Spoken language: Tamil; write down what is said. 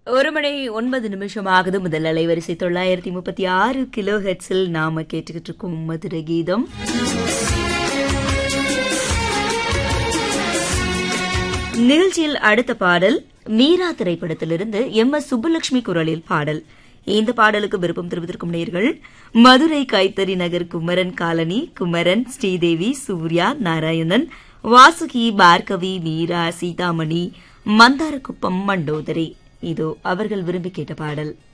ஒரு மணி ஒன்பது நிமிஷம் ஆகுது முதல் அலைவரிசை தொள்ளாயிரத்தி முப்பத்தி ஆறு கிலோ ஹெட்ஸில் நாம கேட்டுக்கிட்டு இருக்கோம் மதுர கீதம் நிகழ்ச்சியில் அடுத்த பாடல் மீரா திரைப்படத்திலிருந்து எம் எஸ் சுப்புலட்சுமி குரலில் பாடல் இந்த பாடலுக்கு விருப்பம் தெரிவித்திருக்கும் நேர்கள் மதுரை கைத்தறி நகர் குமரன் காலனி குமரன் ஸ்ரீதேவி சூர்யா நாராயணன் வாசுகி பார்கவி மீரா சீதாமணி மந்தாரக்குப்பம் மண்டோதரி இதோ அவர்கள் விரும்பி கேட்ட பாடல்